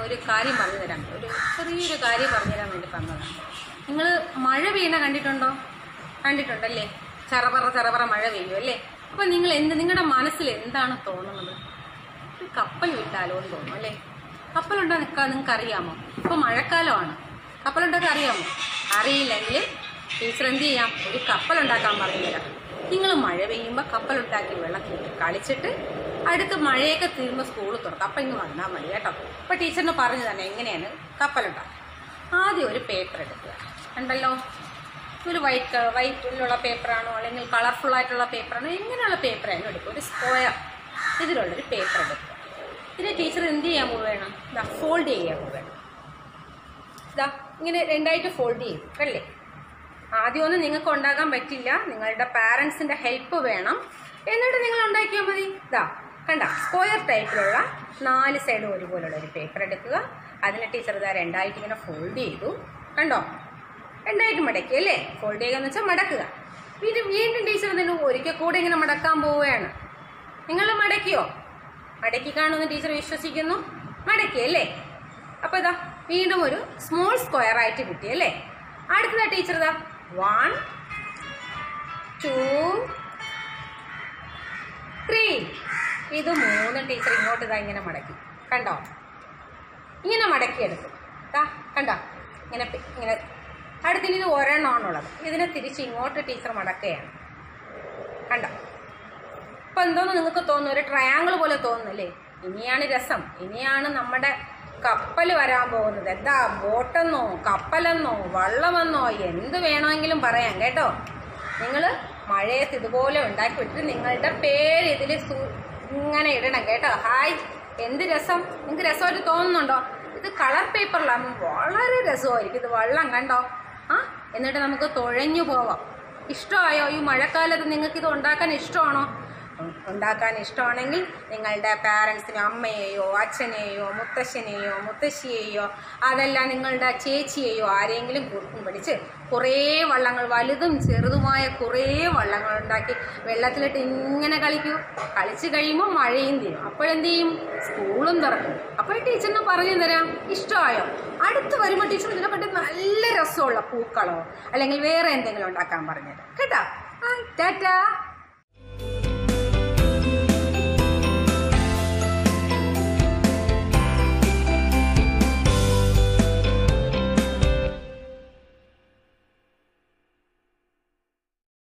ഒരു കാര്യം പറഞ്ഞു തരാൻ ഒരു ചെറിയൊരു കാര്യം പറഞ്ഞു തരാൻ വേണ്ടി തന്നതാണ് നിങ്ങൾ മഴ പെയ്യണ കണ്ടിട്ടുണ്ടോ കണ്ടിട്ടുണ്ടല്ലേ ചറപറ ചറപറ മഴ പെയ്യും അല്ലേ അപ്പം നിങ്ങൾ എന്ത് നിങ്ങളുടെ മനസ്സിൽ എന്താണ് തോന്നുന്നത് ഒരു കപ്പൽ വിട്ടാലോ എന്ന് തോന്നും അല്ലേ കപ്പലുണ്ടാക്കാൻ നിങ്ങൾക്ക് അറിയാമോ ഇപ്പോൾ മഴക്കാലമാണ് കപ്പലുണ്ടാക്കാൻ അറിയാമോ അറിയില്ലെങ്കിൽ ടീച്ചർ എന്ത് ചെയ്യാം ഒരു കപ്പലുണ്ടാക്കാൻ പറഞ്ഞുതരാം നിങ്ങൾ മഴ പെയ്യുമ്പോൾ കപ്പലുണ്ടാക്കി വെള്ളത്തിൽ കളിച്ചിട്ട് അടുത്ത് മഴയൊക്കെ തീരുമ്പോൾ സ്കൂൾ തുറക്കും അപ്പം ഇങ്ങ് വന്നാൽ മതി കേട്ടോ അപ്പോൾ ടീച്ചറിന് പറഞ്ഞു തന്നെ എങ്ങനെയാണ് കപ്പലുണ്ടാക്കുക ആദ്യം ഒരു പേപ്പർ എടുക്കുക ഉണ്ടല്ലോ ഒരു വൈറ്റ് വൈറ്റിലുള്ള പേപ്പറാണോ അല്ലെങ്കിൽ കളർഫുൾ ആയിട്ടുള്ള പേപ്പറാണോ എങ്ങനെയുള്ള പേപ്പറായാലും എടുക്കുക ഒരു സ്ക്വയർ ഇതിലുള്ളൊരു പേപ്പർ എടുക്കുക ഇതിനെ ടീച്ചർ എന്ത് ചെയ്യാൻ പോവുകയാണ് ഇതാ ഫോൾഡ് ചെയ്യാൻ പോവുകയാണ് ഇതാ ഇങ്ങനെ രണ്ടായിട്ട് ഫോൾഡ് ചെയ്തു അല്ലേ ആദ്യമൊന്നും നിങ്ങൾക്ക് ഉണ്ടാക്കാൻ പറ്റില്ല നിങ്ങളുടെ പാരൻസിന്റെ ഹെൽപ്പ് വേണം എന്നിട്ട് നിങ്ങൾ ഉണ്ടാക്കിയാൽ മതി ഇതാ കണ്ട സ്ക്വയർ ടൈപ്പിലുള്ള നാല് സൈഡും ഒരുപോലുള്ള ഒരു പേപ്പർ എടുക്കുക അതിനെ ടീച്ചർ ഇതാ രണ്ടായിട്ട് ഇങ്ങനെ ഫോൾഡ് ചെയ്തു കണ്ടോ രണ്ടായിട്ട് മടക്കി അല്ലേ ഫോൾഡ് ചെയ്യുക എന്ന് വെച്ചാൽ മടക്കുക വീണ്ടും വീണ്ടും ടീച്ചർ ഇതിന് ഒരിക്കൽ കൂടെ ഇങ്ങനെ മടക്കാൻ പോവുകയാണ് നിങ്ങൾ മടക്കിയോ മടക്കി കാണുമെന്ന് ടീച്ചർ വിശ്വസിക്കുന്നു മടക്കി അല്ലേ അപ്പോൾ ഇതാ വീണ്ടും ഒരു സ്മോൾ സ്ക്വയർ ആയിട്ട് കിട്ടി അല്ലേ അടുത്തതാ ടീച്ചർ ഇതാ വൺ ടു ത്രീ ഇത് മൂന്ന് ടീച്ചർ ഇങ്ങോട്ട് ഇതാ ഇങ്ങനെ മടക്കി കണ്ടോ ഇങ്ങനെ മടക്കിയെടുക്കും ദാ കണ്ടോ ഇങ്ങനെ പി- ഇങ്ങനെ അടുത്തിന് ഇത് ഒരെണ്ണമാണുള്ളത് ഇതിനെ തിരിച്ച് ഇങ്ങോട്ട് ടീച്ചർ മടക്കുകയാണ് കണ്ടോ ഇപ്പൊ എന്തോന്ന് നിങ്ങൾക്ക് തോന്നുന്നു ഒരു ട്രയാങ്കിൾ പോലെ തോന്നുന്നല്ലേ ഇനിയാണ് രസം ഇനിയാണ് നമ്മുടെ കപ്പൽ വരാൻ പോകുന്നത് എന്താ ബോട്ടെന്നോ കപ്പലെന്നോ വള്ളമെന്നോ എന്ത് വേണമെങ്കിലും പറയാം കേട്ടോ നിങ്ങൾ മഴയത്ത് ഇതുപോലെ ഉണ്ടാക്കി വിട്ടിട്ട് നിങ്ങളുടെ പേര് ഇതിൽ ഇങ്ങനെ ഇടണം കേട്ടോ ഹായ് എന്ത് രസം നിങ്ങൾക്ക് രസമായിട്ട് തോന്നുന്നുണ്ടോ ഇത് കളർ പേപ്പറിലാകുമ്പോൾ വളരെ രസമായിരിക്കും ഇത് വെള്ളം കണ്ടോ ആ എന്നിട്ട് നമുക്ക് തുഴഞ്ഞു പോവാം ഇഷ്ടമായോ ഈ മഴക്കാലത്ത് നിങ്ങൾക്ക് ഇത് ഉണ്ടാക്കാൻ ഇഷ്ടമാണോ ഉം, ഉണ്ടാക്കാൻ ഇഷ്ടമാണെങ്കിൽ നിങ്ങളുടെ പാരൻസിന് അമ്മയെയോ അച്ഛനെയോ മുത്തശ്ശനെയോ മുത്തശ്ശിയെയോ അതല്ല നിങ്ങളുടെ ചേച്ചിയെയോ ആരെങ്കിലും കുറുക്കും പിടിച്ച് കുറേ വള്ളങ്ങൾ വലുതും ചെറുതുമായ കുറേ വള്ളങ്ങൾ ഉണ്ടാക്കി വെള്ളത്തിലിട്ട് ഇങ്ങനെ കളിക്കൂ കളിച്ച് കഴിയുമ്പോൾ മഴയും തീരും അപ്പോഴെന്ത് ചെയ്യും സ്കൂളും തുറക്കും അപ്പോൾ ടീച്ചറിന് പറഞ്ഞു തരാം ഇഷ്ടമായോ അടുത്ത് വരുമ്പോൾ ടീച്ചർ ഇതിനെപ്പറ്റി നല്ല രസമുള്ള പൂക്കളോ അല്ലെങ്കിൽ വേറെ എന്തെങ്കിലും ഉണ്ടാക്കാൻ പറഞ്ഞുതരാം കേട്ടോ ആ ടാറ്റാ